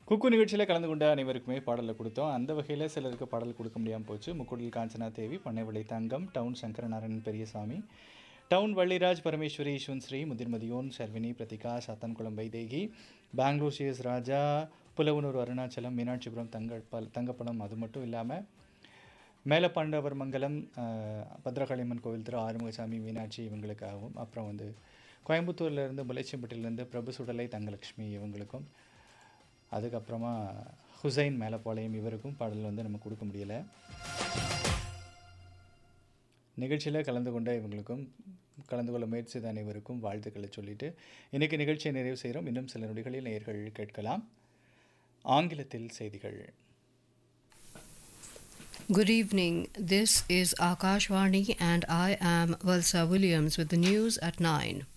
குக்கு நிகழ்ச்சியில் கலந்து கொண்ட அனைவருக்குமே பாடலை கொடுத்தோம் அந்த வகையில் சிலருக்கு பாடல் கொடுக்க முடியாமல் போச்சு முக்குடில் Kanchana Devi Pannaivilai Thangam town Sankaranarayanan Periyasamy town Valliraj Parameswari Yashwanth Sri Muthirmathiyon Sharvini Prathika Sathankulam Vaidehi Bangalore CS Raja Pulavanur Arunachalam Meenakshipuram தங்கப்பல் தங்கப்பழம் அது மட்டும் இல்லாமல் மேலப்பாண்டவர் மங்கலம் அஹ், பத்ரகாளியம்மன் கோவில் திரு ஆறுமுகசாமி மீனாட்சி இவங்களுக்காகவும் அப்புறம் வந்து கோயம்புத்தூர்லேருந்து முலைச்சம்பட்டியிலேருந்து பிரபு சுடலை தங்கலட்சுமி இவங்களுக்கும் அதுக்கப்புறமா ஹுசைன் மேலப்பாளையம் இவருக்கும் பாடல் வந்து நம்ம கொடுக்க முடியலை நிகழ்ச்சியில் கலந்து கொண்ட இவங்களுக்கும் கலந்து கொள்ள முயற்சி செய்த அனைவருக்கும் வாழ்த்துக்களை சொல்லிட்டு இன்றைக்கி நிகழ்ச்சியை நிறைவு செய்கிறோம் இன்னும் சில நொடிகளில் நேயர்கள் கேட்கலாம் ஆங்கிலத்தில் செய்திகள் Good evening. This is Akashvani, and I am Valsa Williams with the news at 9.